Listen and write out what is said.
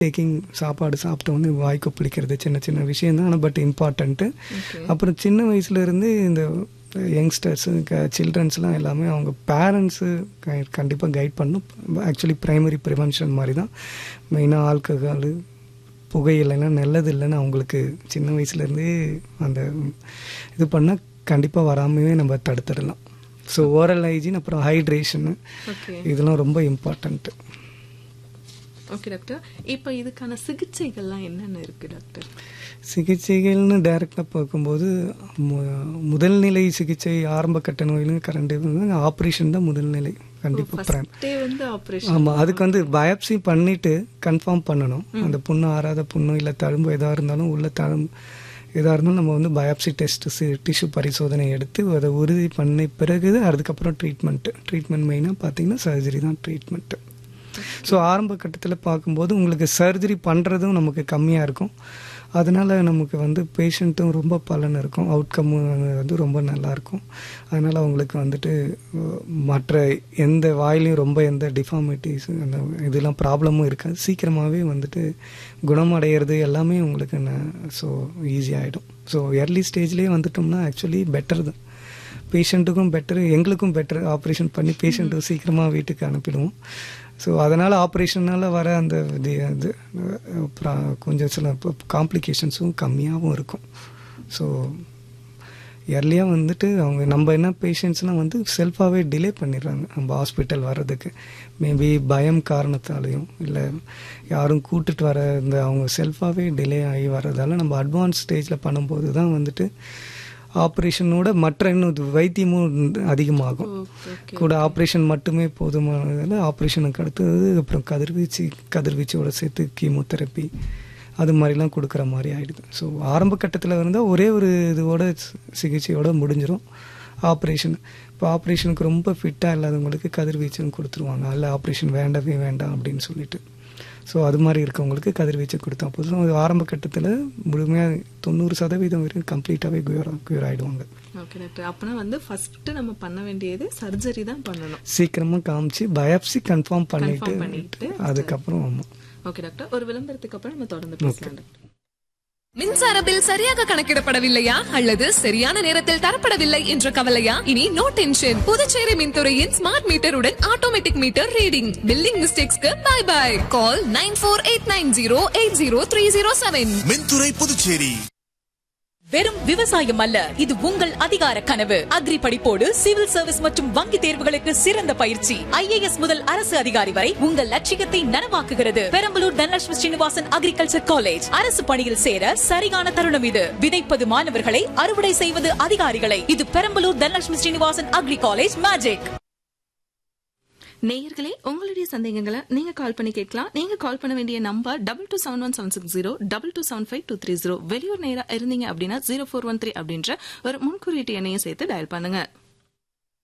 Taking சாப்பாடு சாப்பிட்ட உடனே வாய்க்கு பிடிக்கிறது சின்ன சின்ன விஷயம் தான் ஆனால் பட் இம்பார்ட்டண்ட்டு Okay. அப்புறம் சின்ன வயசுலேருந்து இந்த யங்ஸ்டர்ஸு சில்ட்ரன்ஸ்லாம் எல்லாமே அவங்க பேரண்ட்ஸு கண்டிப்பாக கைட் பண்ணும் ஆக்சுவலி ப்ரைமரி ப்ரிவென்ஷன் மாதிரி தான் மெயினாக ஆல்கஹாலு புகையிலைலாம் நல்லது இல்லைன்னு அவங்களுக்கு சின்ன வயசுலேருந்தே அந்த இது பண்ணால் கண்டிப்பாக வராமவே நம்ம தடுத்துடலாம் ஸோ ஓரல் ஹைஜீன் அப்புறம் ஹைட்ரேஷனு ஓகே இதெல்லாம் ரொம்ப இம்பார்ட்டண்ட்டு ஓகே டாக்டர் இப்போ இதுக்கான சிகிச்சைகள்லாம் என்னென்ன இருக்கு டாக்டர் சிகிச்சைகள்னு டைரெக்டாக பார்க்கும்போது மு- முதல்நிலை சிகிச்சை ஆரம்ப கட்ட நோயிலும் கரண்ட் ஆப்ரேஷன் தான் முதல்நிலை கண்டிப்பாக பிரைம் ஃபர்ஸ்டே வந்து ஆப்ரேஷன் ஆமாம் அதுக்கு வந்து பயாப்சி பண்ணிட்டு கன்ஃபார்ம் பண்ணணும் அந்த புண்ணு ஆறாத புண்ணு இல்லை தழும்பு எதாக இருந்தாலும் உள்ள தழும்பு எதாக இருந்தாலும் நம்ம வந்து பயாப்சி டெஸ்ட் டிஷ்யூ பரிசோதனை எடுத்து அதை உறுதி பண்ண பிறகு அதுக்கப்புறம் ட்ரீட்மெண்ட்டு ட்ரீட்மெண்ட் மெயினாக பார்த்தீங்கன்னா சர்ஜரி தான் ட்ரீட்மெண்ட்டு ஸோ ஆரம்ப கட்டத்தில் பார்க்கும்போது உங்களுக்கு சர்ஜரி பண்ணுறதும் நமக்கு கம்மியாக இருக்கும் அதனால் நமக்கு வந்து பேஷண்ட்டும் ரொம்ப பலன் இருக்கும் அவுட்கம் வந்து ரொம்ப நல்லாயிருக்கும் அதனால் அவங்களுக்கு வந்துட்டு அஹ், மற்ற எந்த வாயிலையும் ரொம்ப எந்த டிஃபார்மிட்டிஸ் அந்த இதெல்லாம் ப்ராப்ளமும் இருக்காது சீக்கிரமாகவே வந்துட்டு குணமடைகிறது எல்லாமே உங்களுக்கு ஸோ ஈஸியாகிடும் ஸோ early ஸ்டேஜ்லேயே வந்துட்டோம்னா ஆக்சுவலி பெட்டர் தான் பேஷண்ட்டுக்கும் பெட்டர் எங்களுக்கும் பெட்டர் ஆப்ரேஷன் பண்ணி பேஷண்ட்டும் சீக்கிரமாக வீட்டுக்கு அனுப்பிடுவோம் ஸோ அதனால் ஆப்ரேஷனால் வர அந்த இது அது அப்புறம் கொஞ்சம் சில காம்ப்ளிகேஷன்ஸும் கம்மியாகவும் இருக்கும் ஸோ இயர்லியாக வந்துட்டு அவங்க நம்ம என்ன பேஷண்ட்ஸ்லாம் வந்து செல்ஃபாகவே டிலே பண்ணிடுறாங்க நம்ம ஹாஸ்பிட்டல் வர்றதுக்கு மேபி பயம் காரணத்தாலையும் இல்லை யாரும் கூட்டிட்டு வர இந்த அவங்க செல்ஃபாகவே டிலே ஆகி வர்றதால நம்ம அட்வான்ஸ் ஸ்டேஜில் பண்ணும்போது தான் வந்துட்டு ஆப்ரேஷனோட மற்ற இன்னும் இது வைத்தியமும் அதிகமாகும் ஓகே கூட ஆப்ரேஷன் மட்டுமே போதுமானதால ஆப்ரேஷனுக்கு அடுத்தது அப்புறம் கதிர்வீச்சு கதிர்வீச்சோட சேர்த்து கீமோதெரப்பி அது மாதிரிலாம் கொடுக்குற மாதிரி ஆயிடுது ஸோ ஆரம்ப கட்டத்தில் இருந்தால் ஒரே ஒரு இதோட சி- சிகிச்சையோட முடிஞ்சிடும் ஆப்ரேஷன் இப்போ ஆப்ரேஷனுக்கு ரொம்ப ஃபிட்டாக இல்லாதவங்களுக்கு கதிர்வீச்சுன்னு கொடுத்துருவாங்க அல்ல ஆப்ரேஷன் வேண்டவே வேண்டாம் அப்படின்னு சொல்லிட்டு ஸோ அது மாதிரி இருக்கவங்களுக்கு கதிர்வீச்சு கொடுத்தா போதும் அது ஆரம்ப கட்டத்தில் முழுமையாக தொண்ணூறு சதவீதம் வரைக்கும் கம்ப்ளீட்டாகவே குயர் குயர் ஆகிடுவாங்க ஓகே டாக்டர் அப்பனா வந்து ஃபர்ஸ்ட் நம்ம பண்ண வேண்டியது சர்ஜரி தான் பண்ணணும் சீக்கிரமாக காமிச்சு பயாப்சி கன்ஃபார்ம் பண்ணிட்டு Confirm பண்ணிட்டு, அதுக்கப்புறம் ஆமாம் ஓகே டாக்டர் ஒரு விளம்பரத்துக்கு அப்புறம் நம்ம தொடர்ந்து பேசலாம் டாக்டர் மின்சார பில் சரியாக கணக்கிடப்படவில்லையா அல்லது சரியான நேரத்தில் தரப்படவில்லை என்ற கவலையா இனி நோ டென்ஷன் புதுச்சேரி மின்துறையின் ஸ்மார்ட் மீட்டருடன் ஆட்டோமேட்டிக் மீட்டர் ரீடிங் பில்லிங் மிஸ்டேக்ஸ்க்கு bye bye call nine four eight nine zero eight zero three zero seven மின்துறை புதுச்சேரி வெறும் விவசாயம் அல்ல இது உங்கள் அதிகார கனவு அக்ரி படிப்போடு சிவில் சர்வீஸ் மற்றும் வங்கி தேர்வுகளுக்கு சிறந்த பயிற்சி ஐஏஎஸ் முதல் அரசு அதிகாரி வரை உங்கள் லட்சியத்தை நனவாக்குகிறது பெரம்பலூர் தனலட்சுமி ஸ்ரீனிவாசன் அக்ரிகல்ச்சர் காலேஜ் அரசு பணியில் சேர சரியான தருணம் இது விதைப்பது மாணவர்களை அறுவடை செய்வது அதிகாரிகளை இது Perambalur Dhanalakshmi Srinivasan agri college magic நேயர்களே உங்களுடைய சந்தேகங்களை நீங்க கால் பண்ணி கேட்கலாம் நீங்க கால் பண்ண வேண்டிய number double two seven one seven six zero double two seven five two three zero வெளியூர் நேரா இருந்தீங்க அப்படின்னா ஜீரோ ஃபோர் ஒன் த்ரீ அப்படின்ற ஒரு முன்குறியீட்டு எண்ணையும் சேர்த்து டயல் பண்ணுங்க